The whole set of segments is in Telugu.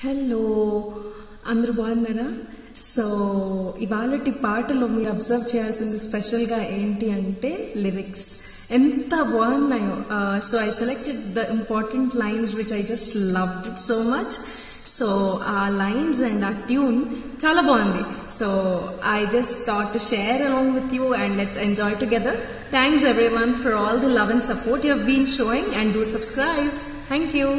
హలో అందరూ బాగున్నారా సో ఇవాళటి పాటలో మీరు అబ్జర్వ్ చేయాల్సింది స్పెషల్గా ఏంటి అంటే లిరిక్స్ ఎంత బాగున్నాయో so I selected the important lines which I just loved it so much so ఆ లైన్స్ అండ్ ఆ ట్యూన్ చాలా బాగుంది so I just thought to share along with you and let's enjoy together thanks everyone for all the love and support you have been showing and do subscribe thank you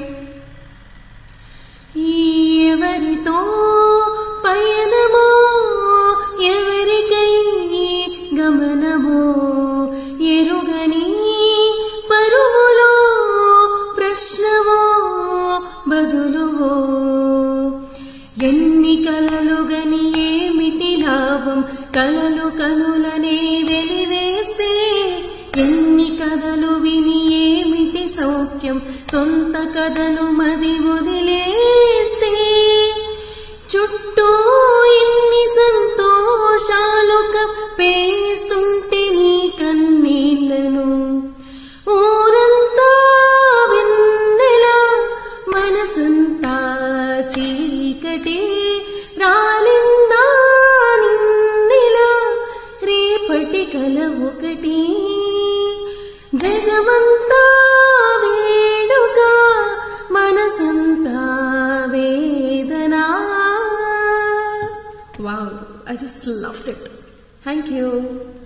ఎవరితో పయనమో ఎవరికై గమనమో ఎరుగని పరువులో ప్రశ్నవో బదులువో ఎన్ని కలలు గని ఏమిటి లాభం కలలు కనులనే వెలివేస్తే ఎన్ని కథలు విని ఏమిటి సౌఖ్యం సొంత కథను మది వదిలేస్తే చుట్టూ ఇన్ని సంతోషాలు కప్పేస్తుంటే నీ కన్నీళ్లను ఊరంతా వెన్నెల మనసంతా చీకటి రాలిందా నిన్నెలా రేపటి కల ఒకటి జగమంతా వేడుక మనసంతా వేదనా Wow, I just loved it. Thank you.